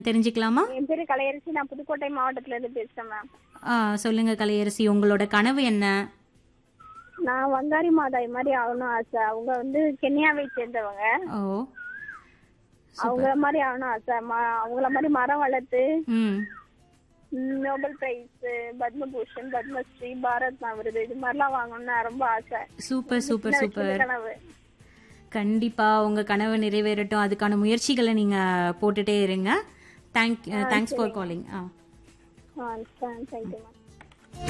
தெரிஞ்சுக்கலாமா என் பேரு கலையரசி நான் புதுக்கோட்டை மாவட்டத்துல இருந்து பேசுறேன் மேம் ஆ, சொல்லுங்க கலையரசி உங்களோட கனவு என்ன நான் வங்காரி மாதாய் மாதிரி ஆகணும் ஆசை அவங்க வந்து கென்யாவை சேர்ந்தவங்க ஓ அவங்கள மாதிரி ஆகணும் ஆசை ம- அவங்கள மாதிரி மரம் வளர்த்து ம் ம், நோபல் பிரைஸ் பத்மபூஷன் பத்மஸ்ரீ பாரத் விருது இது மாதிரிலாம் வாங்கணும்னு ரொம்ப ஆசை சூப்பர் சூப்பர் சின்ன சூப்பர் வயசுல கனவு கண்டிப்பா உங்க கனவு நிறைவேறட்டும் அதுக்கான முயற்சிகளை நீங்க போட்டுட்டே இருங்க thank thanks for calling ah ah thank you ma'am